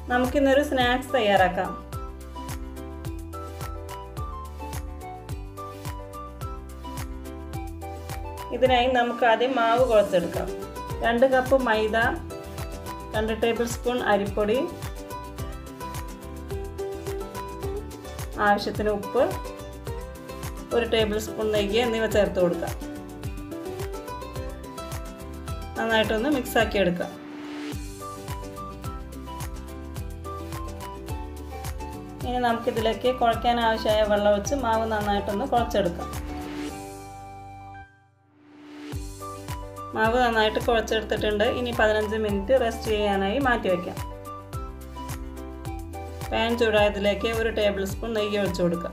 നമുക്കിന്നൊരു സ്നാക്സ് തയ്യാറാക്കാം ഇതിനായി നമുക്ക് ആദ്യം മാവ് കുഴച്ചെടുക്കാം രണ്ട് കപ്പ് മൈദ രണ്ട് ടേബിൾ സ്പൂൺ അരിപ്പൊടി ആവശ്യത്തിന് ഉപ്പ് ഒരു ടേബിൾ സ്പൂൺ നെയ്യ് എന്നിവ ചേർത്ത് കൊടുക്കാം നന്നായിട്ടൊന്ന് മിക്സാക്കി എടുക്കാം ഇനി നമുക്കിതിലേക്ക് കുഴയ്ക്കാൻ ആവശ്യമായ വെള്ളം ഒഴിച്ച് മാവ് നന്നായിട്ടൊന്ന് കുഴച്ചെടുക്കാം മാവ് നന്നായിട്ട് കുഴച്ചെടുത്തിട്ടുണ്ട് ഇനി പതിനഞ്ച് മിനിറ്റ് റെസ്റ്റ് ചെയ്യാനായി മാറ്റി വയ്ക്കാം പാൻ ചൂടായതിലേക്ക് ഒരു ടേബിൾ സ്പൂൺ നെയ്യ് ഒഴിച്ചു കൊടുക്കാം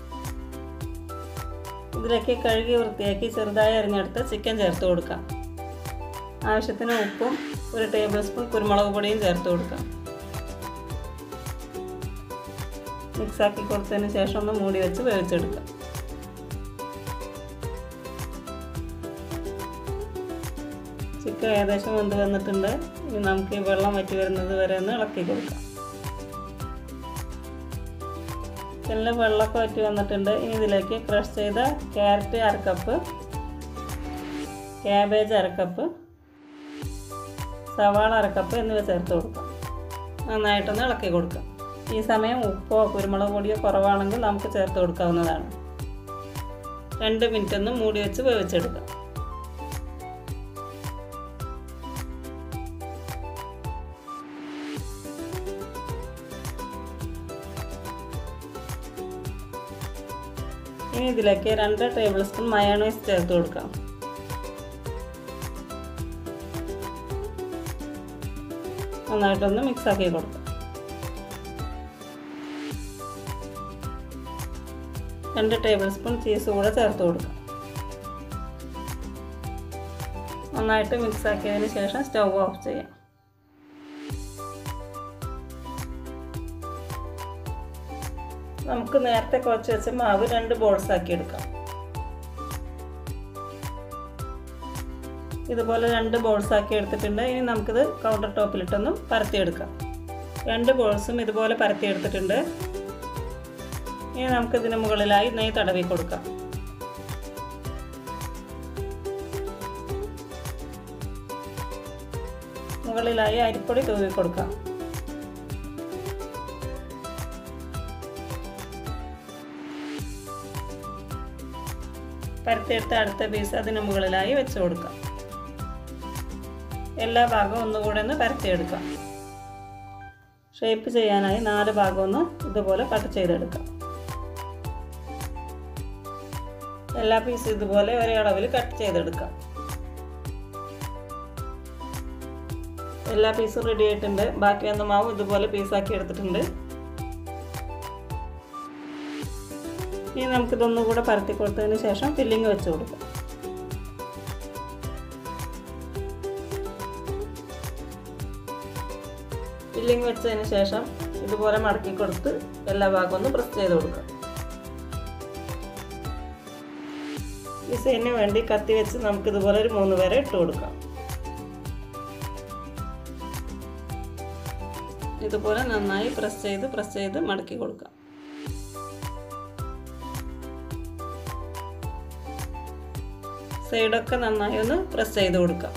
ഇതിലേക്ക് കഴുകി വൃത്തിയാക്കി ചെറുതായി അരിഞ്ഞെടുത്ത് ചിക്കൻ ചേർത്ത് കൊടുക്കാം ആവശ്യത്തിന് ഉപ്പും ഒരു ടേബിൾ സ്പൂൺ കുരുമുളക് പൊടിയും ചേർത്ത് കൊടുക്കാം മിക്സാക്കി കൊടുത്തതിന് ശേഷം ഒന്ന് മൂടി വെച്ച് വേവിച്ചെടുക്കാം ചിക്കൻ ഏകദേശം വെന്ത് വന്നിട്ടുണ്ട് ഇനി നമുക്ക് ഈ വെള്ളം വറ്റി വരുന്നത് വരെ ഒന്ന് ഇളക്കി കൊടുക്കാം ചിക്കനിൽ വെള്ളമൊക്കെ വറ്റി വന്നിട്ടുണ്ട് ഇനി ഇതിലേക്ക് ക്രഷ് ചെയ്ത ക്യാരറ്റ് അരക്കപ്പ് ക്യാബേജ് അരക്കപ്പ് സവാള അരക്കപ്പ് എന്നിവ ചേർത്ത് കൊടുക്കാം നന്നായിട്ടൊന്ന് ഇളക്കി കൊടുക്കാം ഈ സമയം ഉപ്പോ കുരുമുളക് പൊടിയോ കുറവാണെങ്കിൽ നമുക്ക് ചേർത്ത് കൊടുക്കാവുന്നതാണ് രണ്ട് മിനിറ്റ് ഒന്ന് മൂടി വെച്ച് വേവിച്ചെടുക്കാം ഇനി ഇതിലേക്ക് രണ്ട് ടേബിൾ സ്പൂൺ മയോണൈസ് ചേർത്ത് കൊടുക്കാം നന്നായിട്ടൊന്ന് മിക്സ് ആക്കി കൊടുക്കാം രണ്ട് ടേബിൾ സ്പൂൺ ചീസ് കൂടെ ചേർത്ത് കൊടുക്കാം നന്നായിട്ട് മിക്സ് ആക്കിയതിന് ശേഷം സ്റ്റൗ ഓഫ് ചെയ്യാം നമുക്ക് നേരത്തെ കുഴച്ച് വെച്ച മാവ് രണ്ട് ബോൾസ് ആക്കി എടുക്കാം ഇതുപോലെ രണ്ട് ബോൾസ് ആക്കി എടുത്തിട്ടുണ്ട് ഇനി നമുക്കിത് കൗണ്ടർ ടോപ്പിലിട്ടൊന്ന് പരത്തിയെടുക്കാം രണ്ട് ബോൾസും ഇതുപോലെ പരത്തിയെടുത്തിട്ടുണ്ട് ഇനി നമുക്കിതിന് മുകളിലായി നെയ്യ് തടവി കൊടുക്കാം മുകളിലായി അരിപ്പൊടി തൂവി കൊടുക്കാം പരത്തിയെടുത്ത അടുത്ത പീസ് അതിന് മുകളിലായി വെച്ച് കൊടുക്കാം എല്ലാ ഭാഗവും ഒന്നുകൂടെ ഒന്ന് പരത്തിയെടുക്കാം ഷേപ്പ് ചെയ്യാനായി നാല് ഭാഗം ഒന്ന് ഇതുപോലെ കട്ട് ചെയ്തെടുക്കാം എല്ലാ പീസും ഇതുപോലെ ഒരേ അളവിൽ കട്ട് ചെയ്തെടുക്കാം എല്ലാ പീസും റെഡി ആയിട്ടുണ്ട് ബാക്കി വന്ന മാവ് ഇതുപോലെ പീസാക്കി എടുത്തിട്ടുണ്ട് ഇനി നമുക്കിതൊന്നും കൂടെ പരത്തി കൊടുത്തതിന് ശേഷം ഫില്ലിങ് വെച്ച് കൊടുക്കാം ഫില്ലിങ് വെച്ചതിന് ശേഷം ഇതുപോലെ മടക്കി കൊടുത്ത് എല്ലാ ഭാഗവും ഒന്ന് പ്രസ് ചെയ്ത് കൊടുക്കാം ഡിസൈനിന് വേണ്ടി കത്തി വെച്ച് നമുക്ക് ഇതുപോലെ ഒരു മൂന്ന് പേരെ ഇട്ട് കൊടുക്കാം ഇതുപോലെ നന്നായി പ്രസ് ചെയ്ത് പ്രസ് ചെയ്ത് മടക്കി കൊടുക്കാം സൈഡൊക്കെ നന്നായി ഒന്ന് പ്രസ് ചെയ്ത് കൊടുക്കാം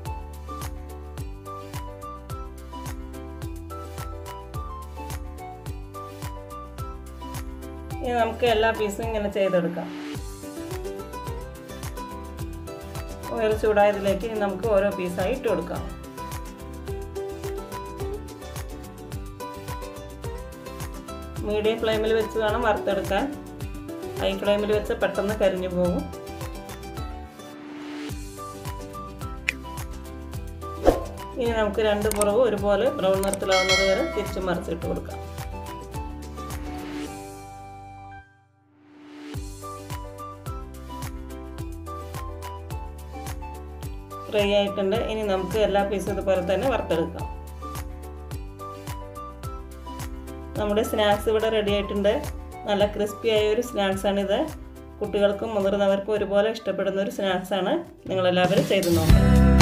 ഇനി നമുക്ക് എല്ലാ പീസും ഇങ്ങനെ ചെയ്തെടുക്കാം ഓയിൽ ചൂടായതിലേക്ക് ഇനി നമുക്ക് ഓരോ പീസായി ഇട്ട് കൊടുക്കാം മീഡിയം ഫ്ലെയിമിൽ വെച്ച് വേണം വറുത്തെടുക്കാൻ ഹൈ ഫ്ലെയിമിൽ വെച്ച് പെട്ടെന്ന് കരിഞ്ഞു പോകും ഇനി നമുക്ക് രണ്ട് പുറവും ഒരുപോലെ ബ്രൗൺ നിറത്തിലാവുന്നത് വരെ തിരിച്ചു മറിച്ചിട്ട് കൊടുക്കാം ഫ്രൈ ആയിട്ടുണ്ട് ഇനി നമുക്ക് എല്ലാ പീസും ഇതുപോലെ തന്നെ വറുത്തെടുക്കാം നമ്മുടെ സ്നാക്സ് ഇവിടെ റെഡി ആയിട്ടുണ്ട് നല്ല ക്രിസ്പി ആയ ഒരു സ്നാക്സാണിത് കുട്ടികൾക്കും മുതിർന്നവർക്കും ഒരുപോലെ ഇഷ്ടപ്പെടുന്ന ഒരു സ്നാക്സാണ് നിങ്ങളെല്ലാവരും ചെയ്തു നോക്കാം